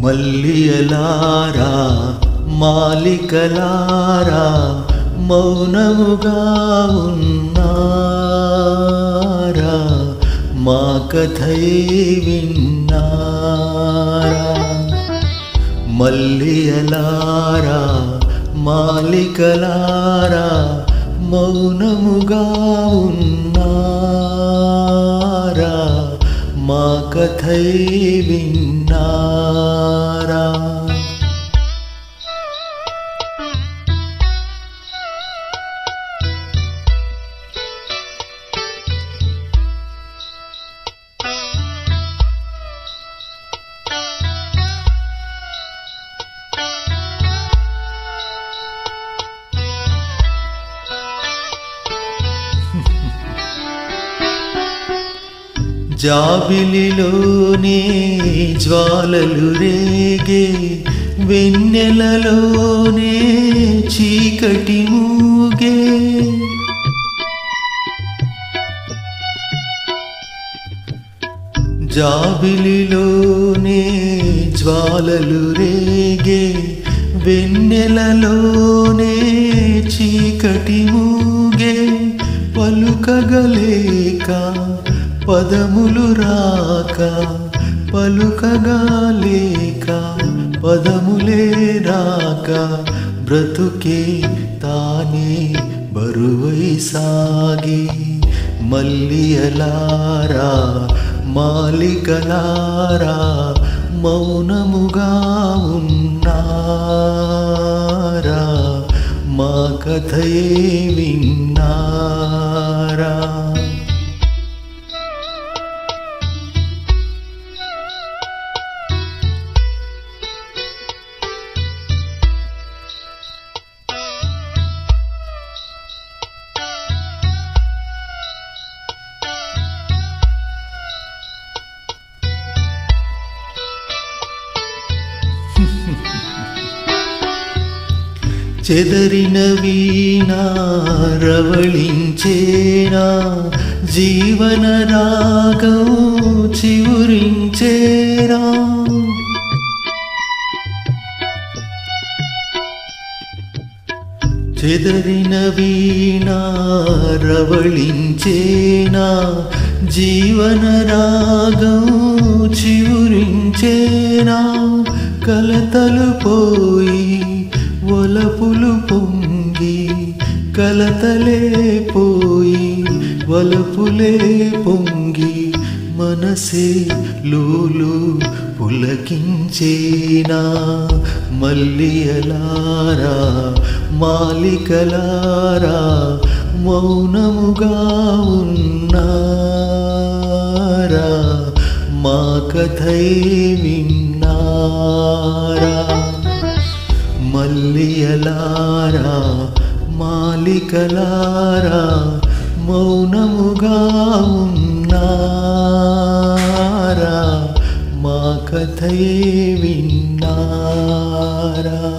మల్లియలారా మాలికలారా మౌనముగా ఉన్నారా మా కథయే విన్నారా మల్లియలారా మాలికలారా మౌనముగా ఉన్నారా మా కథయే విన్నారా జాబిలిలోనే జ్వాలలు రేగే వెన్నెలలోనే చీకటి మూగే జాబిలిలోనే జ్వాలలు రేగే వెన్నెలలోనే చీకటి మూగే పలుకగలేక పదములు రాక పలుకగా లేక పదములే రాక బ్రతుకే తానే బరువై సాగి మల్లియలారా మాలికలారా మౌనముగా ఉన్నారా మా కథయే విన్నారా చెదరిన వీణా రవళించేనా జీవన రాగం చివురించేనా చెదరిన వీణా రవళించేనా జీవన రాగం చివురించేనా కలతలు పోయి వలపులు పొంగి కలతలే పోయి వలపులే పొంగి మనసే లూలు పులకించేనా మల్లియలారా మాలికలారా మౌనముగా ఉన్నారా మా కథయే విన్నారా మల్లియలారా మాలికలారా మౌనముగా ఉన్నారా మా కథయే విన్నారా